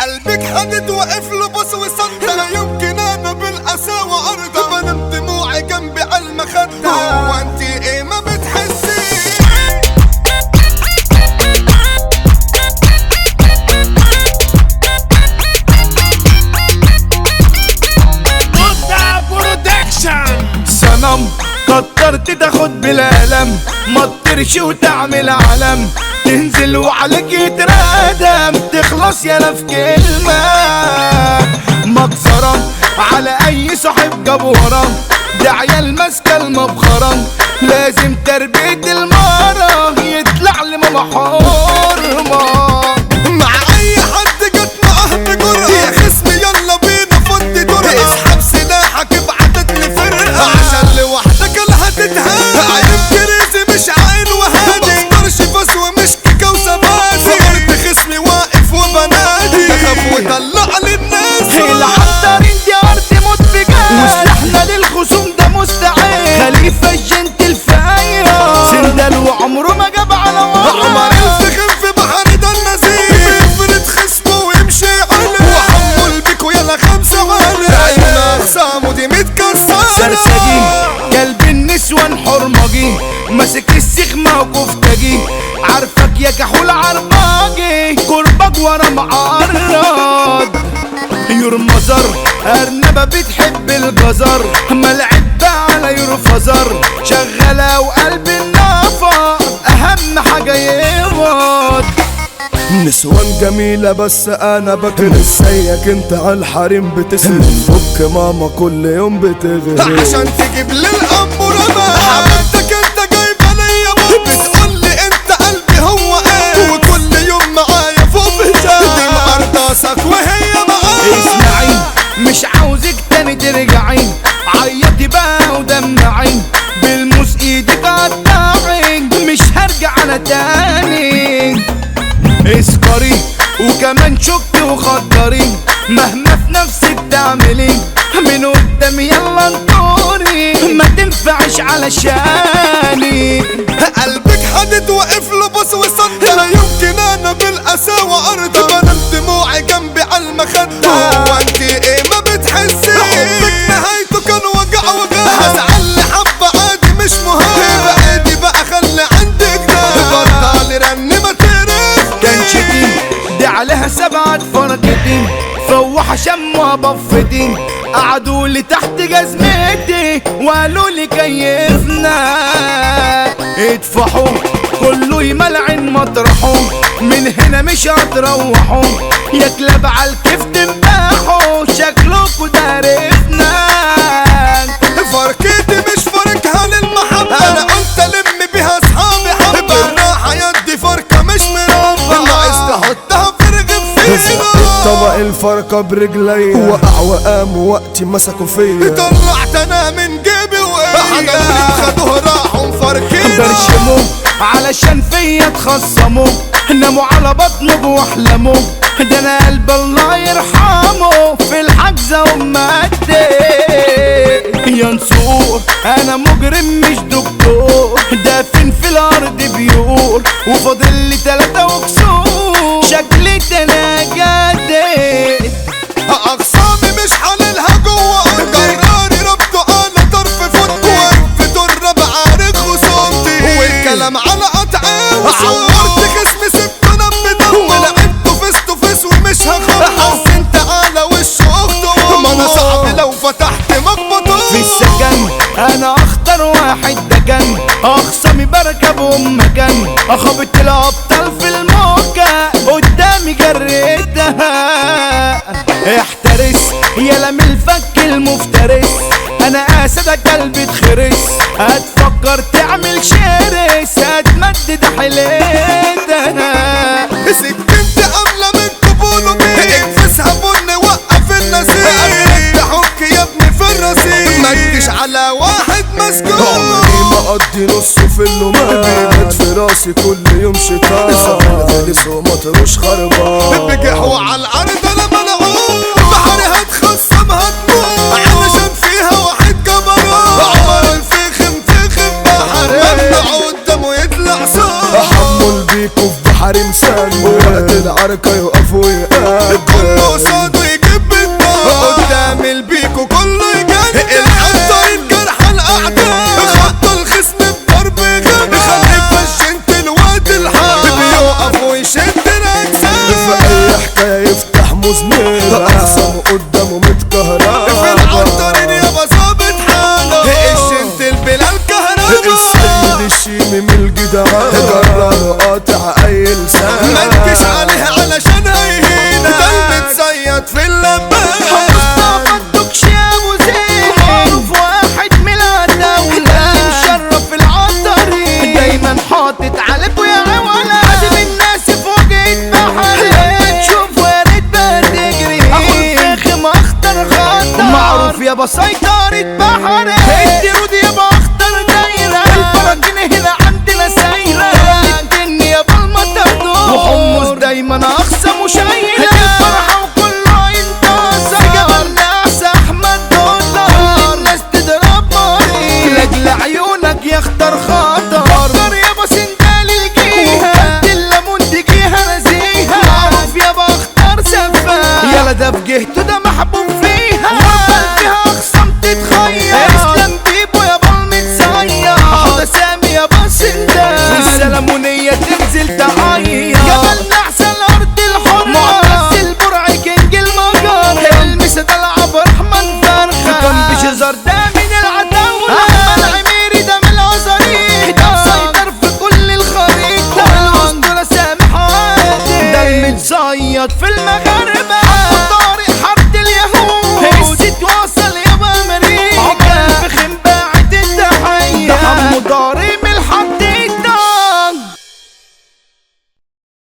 قلبك حدد واقف له بص وصدق لا يمكن انا بالقساوة ارضى بنام دموعي جنبي على المخدة هو انت ايه ما بتحسي مبدع برودكشن صنم كترت تاخد بالقلم ما تطيرش وتعمل علم تنزل وعليك يتردم تخلص يالا في كلمة مكسرة على أي صاحب جاب ورا ده عيال ماسكة المبخرة لازم تربية المرة يطلع لماما حرمة مع اي حد جت معاه بجرأة يا خصمي يلا بينا فضي درقة اسحب سلاحك ابعتت لي فرقة عشان لوحدك اللي هتتهان عيب كريزي مش عين وهادي مقدرش فاس ومش كيكة وزبادي فقرت خصمي واقف وبنادي تخاف وطلع للناس العنتر انت ارض موت بجد وسلاحنا للخصوم ده مستعد خليفة الجنتل فايرة سندل وعمره ما جاب على عمر ورا الفخم في بحر ده النزيل بيفرد خصمه ويمشي عليه وحمل بيكو يلا خمسة وعليه عيون اخصامه دي متكسرة سرسجي قلب النسوان حرمجي ماسك السيخ وكفتجي عارفك يا كحول عرباجي كربج ورا معرض يور مزر أرنبة بتحب الجزر ملعب على يور فزر شغالة وقلب النفر أهم حاجة يغض نسوان جميلة بس أنا بكره زيك أنت على الحريم بتسرق فك ماما كل يوم بتغرق عشان تجيب لي الامور انا حبيبتك انت جايبه ليا بوب بتقول لي انت قلبي هو ايه وكل يوم معايا فوق بتاع دي مقرطاسك وهي معايا اسمعي مش عاوزك تاني ترجعي عيطي بقى ودمعي بالموس ايدك قطعي مش هرجع انا تاني اسكري وكمان شكي وخدري مهما في نفسك تعملي من قدام يلا انطوري ما تنفعش علشاني قلبك حدد واقف له بص وصدق لا يمكن انا بالقساوة ارضى بنام دموعي جنبي على المخدة هو انت ايه ما بتحسي حبك نهايته كان وجع وجع هزعل حبة عادي مش مهم بعيدي بقى خلي عندك ده بطل رن ما تقرف كان شتي دي عليها سبعة فرقتين فوح شموا بفتين قعدوا لي تحت جزمتي وقالوا لي كيفنا ادفحوا كله يملعن مطرحه من هنا مش هتروحوا يا كلاب على الكيف تنبحوا شكلكوا ده عرفنا فركتي مش فركها للمحبة انا قلت الم بيها اصحابي حبة انا حياتي فركة مش مربى ناقص تحطها في رغيف فينا طبق الفرقة برجلي وقع وقام وقتي مسكوا فيا طلعت انا من جيبي وايه حضروني خدوه راحوا مفركين برشموا علشان فيا تخصموا ناموا على بطنه واحلموا ده انا قلب الله يرحمه في الحجزة ومادي يا نسور انا مجرم مش دكتور دافن في الارض بيقول وفاضل لي تلاتة وكسور شكلي تناجدت اقسامي مش حللها جوه قراري ربطه على طرف فوت واقف درة بعارك خصومتي والكلام على قطعي عورت خصمي سبته دم دم ولعبته فيس تو فيس ومش هخاف حسنت على وش اخته ما انا صعب لو فتحت مخبطه في السكن انا اخطر واحد دكن اخصمي بركب مكان اخبط الابطال في الموجة قدامي جريتها احترس يا لم الفك المفترس انا اسدك قلبي اتخرس هتفكر تعمل شرس هتمدد حيلتها سكنت قبل من قبوله بيه اكفسها بن وقف النسيج تحك يا ابني في الرصيد ما تجيش على واحد مسجون عمري ما اقضي نصه في اللومان بيبات في راسي كل يوم شيطان زمان غلس ومطروش خربان بجحوا على الارض انا ملعون بحري هتخصم هتموت علشان فيها واحد جبروت عمر الفخم فخم بحر ممنوع قدامه يطلع صوت احمل بيكوا في بحر مسان وقت العركة يقف ويقابل كله قصاده يجيب بالنار قدام البيكو كله يجنن العنتر الجرح الاعداء خط الخصم بضرب غبي خلي فشنت الواد الحار بيقف ويشد في الاجسام اي حكاية يفتح مزمير اقسم قدامه متكهربا في العنتر يابا ظابط حاله الشنت البلال كهربا السيد الشيمي من الجدعان قرر قاطع اي لسان ما انتش عليه علشان هيهينا ده المتصيد في اللبان مصطفى الدكش يا ابو زين معروف واحد من العتاولة اللي مشرف العطري دايما حاطط عليكوا يا عوالة عازم الناس في وجه بحر لما تشوفوا يا ريت بقى تجري اخو الفخم اخطر خطر معروف يابا سيطرة بحر الدرود يابا اخطر دايرة البراكين هنا عندنا سايرة الدنيا يابا المطر وحمص دايما اقسم وشايلة الفرحة وكله ينتصر جبل ناس احمد دولار الناس تضرب مريض لاجل عيونك يا اختار خطر فكر يابا سندال الجيهة الليمون دي جيهة نزيهة معروف يابا اختار سفاح يلا ده في جهته ده محبوب فيها وقبل فيها اقسام تتخير اسلام بيبو يابا المتصير حوضة سامي يابا سندال والسلمونية تنزل تعيط جبل احسن ارض الحرة معتز البرع كينج المجر المسا ده العب رحمن فرخة كان بشزر ده من العتاولة احمد عميري ده من الازاريط ده مسيطر في كل الخريطة والاسطورة سامح عادل ده المتصيد في المغاربة